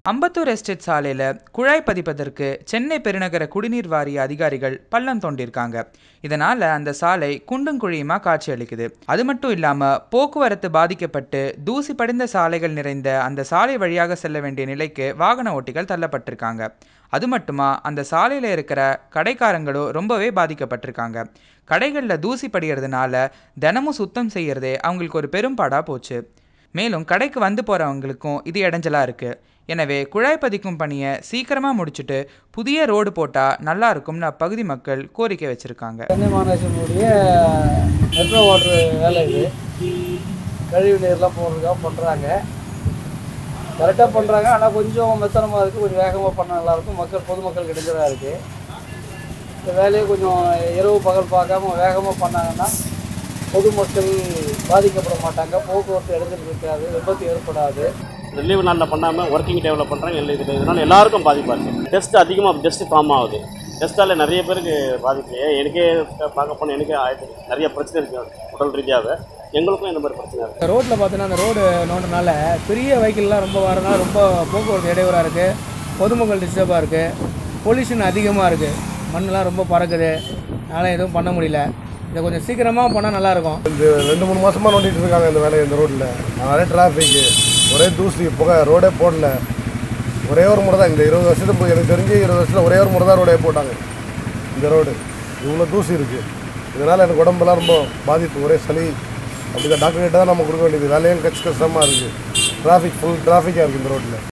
Ambattur estate சாலையில் குழாய் பதிப்பதற்கு சென்னை பெருநகர குடிநீர் வாரிய அதிகாரிகள் பள்ளம் தோண்டியிருக்காங்க இதனால் அந்த சாலை குண்டும் குழியுமா காட்சியளிக்குது அது மட்டும் இல்லாமல் போக்குவரத்து பாதிக்கப்பட்டு தூசி படிந்த சாலைகள் நிறைந்த அந்த சாலை வழியாக செல்ல வேண்டிய நிலைக்கு வாகன ஓட்டிகள் தள்ளப்பட்டிருக்காங்க அது மட்டுமா அந்த சாலையில் இருக்கிற கடைக்காரங்களும் ரொம்பவே பாதிக்கப்பட்டிருக்காங்க கடைகளில் தூசி படிகிறதுனால தினமும் சுத்தம் செய்யறதே அவங்களுக்கு ஒரு பெரும்பாடாக போச்சு மேலும் கடைக்கு வந்து போகிறவங்களுக்கும் இது இடைஞ்சலாக இருக்குது எனவே குழாய் பதிக்கும் பணியை சீக்கிரமாக முடிச்சுட்டு புதிய ரோடு போட்டால் நல்லா இருக்கும்னு அப்பகுதி மக்கள் கோரிக்கை வச்சுருக்காங்க சென்னை மாநகராட்சியினுடைய மெட்ரோ வாட்டர் வேலை இது கழிவு நீர்லாம் போடுறதுக்காக பண்ணுறாங்க கரெக்டாக பண்ணுறாங்க ஆனால் கொஞ்சம் மெத்தனமாக இருக்குது கொஞ்சம் வேகமாக பண்ண நல்லாயிருக்கும் மக்கள் பொதுமக்கள் இடைஞ்சலாக இருக்குது இந்த வேலையை கொஞ்சம் இரவு பகல் பார்க்காம வேகமாக பண்ணாங்கன்னா பொதுமக்கள் பாதிக்கப்பட மாட்டாங்க போக்குவரத்து இடைஞ்சல் இருக்காது விபத்து ஏற்படாது லீவு நாளில் பண்ணாமல் ஒர்க்கிங் டைமில் பண்ணுறாங்க இது இதனால் எல்லாருக்கும் பாதிப்பாக இருக்குது டெஸ்ட் அதிகமாக டெஸ்ட் ஃபார்ம் ஆகுது டெஸ்ட்டால் நிறைய பேருக்கு பாதிப்பு ஏன் எனக்கே பார்க்க போனால் எனக்கே ஆயிடுச்சு நிறைய பிரச்சனை இருக்குது உடல் ரீதியாக எங்களுக்கும் இந்த மாதிரி பிரச்சனை இருக்குது ரோட்டில் பார்த்தீங்கன்னா அந்த ரோடு நோண்டனால பெரிய வெஹிக்கிள்லாம் ரொம்ப வரனால ரொம்ப போக்குவரத்து இடையூறாக இருக்குது பொதுமக்கள் டிஸ்டர்பாக இருக்குது பொல்யூஷன் அதிகமாக இருக்குது மண்ணெலாம் ரொம்ப பறக்குது அதனால் எதுவும் பண்ண முடியல இதை கொஞ்சம் சீக்கிரமாக பண்ணால் நல்லாயிருக்கும் இந்த ரெண்டு மூணு மாசமா நோண்டிட்டு இருக்காங்க இந்த வேலையை இந்த ரோட்டில் நிறைய டிராஃபிக்கு ஒரே தூசி புகை ரோடே போடல ஒரே ஒரு முறை தான் இந்த இருபது வருஷத்துக்கு எனக்கு தெரிஞ்சு இருபது வருஷத்தில் ஒரே ஒரு முறை தான் ரோடே போட்டாங்க இந்த ரோடு இவ்வளோ தூசி இருக்குது இதனால் எனக்கு உடம்பெல்லாம் ரொம்ப பாதிப்பு ஒரே சளி அப்படி தான் டாக்டர் கிட்ட தான் நம்ம கொடுக்க வேண்டியது வேலையும் கஷ்ட கஷ்டமாக இருக்குது டிராஃபிக் ஃபுல் டிராஃபிக்காக இருக்குது இந்த ரோட்டில்